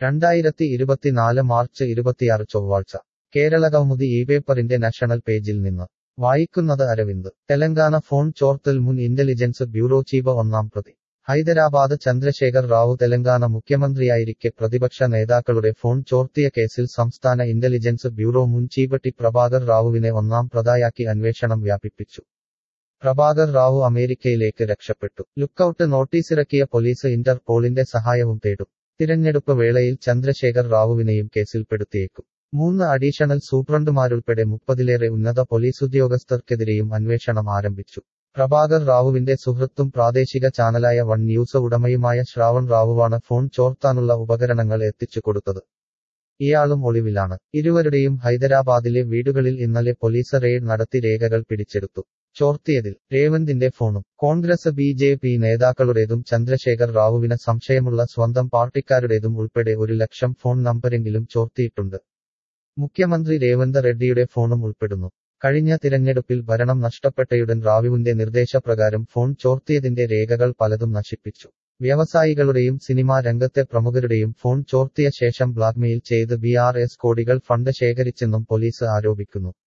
രണ്ടായിരത്തി ഇരുപത്തിനാല് മാർച്ച് ഇരുപത്തിയാറ് ചൊവ്വാഴ്ച കേരള കൗമുദി ഈ പേപ്പറിന്റെ നാഷണൽ പേജിൽ നിന്ന് വായിക്കുന്നത് അരവിന്ദ് തെലങ്കാന ഫോൺ ചോർത്തൽ മുൻ ഇന്റലിജൻസ് ബ്യൂറോ ചീഫ് ഒന്നാം പ്രതി ഹൈദരാബാദ് ചന്ദ്രശേഖർ റാവു തെലങ്കാന മുഖ്യമന്ത്രിയായിരിക്കെ പ്രതിപക്ഷ നേതാക്കളുടെ ഫോൺ ചോർത്തിയ കേസിൽ സംസ്ഥാന ഇന്റലിജൻസ് ബ്യൂറോ മുൻ ചീഫ് ടി പ്രഭാകർ റാവുവിനെ ഒന്നാം പ്രതായാക്കി അന്വേഷണം വ്യാപിപ്പിച്ചു പ്രഭാകർ റാവു അമേരിക്കയിലേക്ക് രക്ഷപ്പെട്ടു ലുക്കൌട്ട് നോട്ടീസിറക്കിയ പോലീസ് ഇന്റർപോളിന്റെ സഹായവും തേടും തിരഞ്ഞെടുപ്പ് വേളയിൽ ചന്ദ്രശേഖർ റാവുവിനെയും കേസിൽപ്പെടുത്തിയേക്കും മൂന്ന് അഡീഷണൽ സൂപ്രണ്ടുമാരുൾപ്പെടെ മുപ്പതിലേറെ ഉന്നത പോലീസ് ഉദ്യോഗസ്ഥർക്കെതിരെയും അന്വേഷണം ആരംഭിച്ചു പ്രഭാകർ റാവുവിന്റെ സുഹൃത്തും പ്രാദേശിക ചാനലായ വൺ ന്യൂസ് ഉടമയുമായ ശ്രാവൺ റാവുവാണ് ഫോൺ ചോർത്താനുള്ള ഉപകരണങ്ങൾ എത്തിച്ചു കൊടുത്തത് ഇയാളും ഒളിവിലാണ് ഇരുവരുടെയും ഹൈദരാബാദിലെ വീടുകളിൽ ഇന്നലെ പോലീസ് റെയ്ഡ് നടത്തി രേഖകൾ പിടിച്ചെടുത്തു ചോർത്തിയതിൽ രേവന്തിന്റെ ഫോണും കോൺഗ്രസ് ബി ജെ പി നേതാക്കളുടേതും ചന്ദ്രശേഖർ റാവുവിന് സംശയമുള്ള സ്വന്തം പാർട്ടിക്കാരുടേതും ഉൾപ്പെടെ ഒരു ലക്ഷം ഫോൺ നമ്പരെങ്കിലും ചോർത്തിയിട്ടുണ്ട് മുഖ്യമന്ത്രി രേവന്ത് റെഡ്ഡിയുടെ ഫോണും ഉൾപ്പെടുന്നു കഴിഞ്ഞ തിരഞ്ഞെടുപ്പിൽ ഭരണം നഷ്ടപ്പെട്ടയുടൻ റാവുവിന്റെ നിർദ്ദേശപ്രകാരം ഫോൺ ചോർത്തിയതിന്റെ രേഖകൾ പലതും നശിപ്പിച്ചു വ്യവസായികളുടെയും സിനിമാ രംഗത്തെ പ്രമുഖരുടെയും ഫോൺ ചോർത്തിയ ശേഷം ബ്ലാക്ക്മെയിൽ ചെയ്ത് ബി ആർ എസ് കോടികൾ ഫണ്ട് ശേഖരിച്ചെന്നും പോലീസ് ആരോപിക്കുന്നു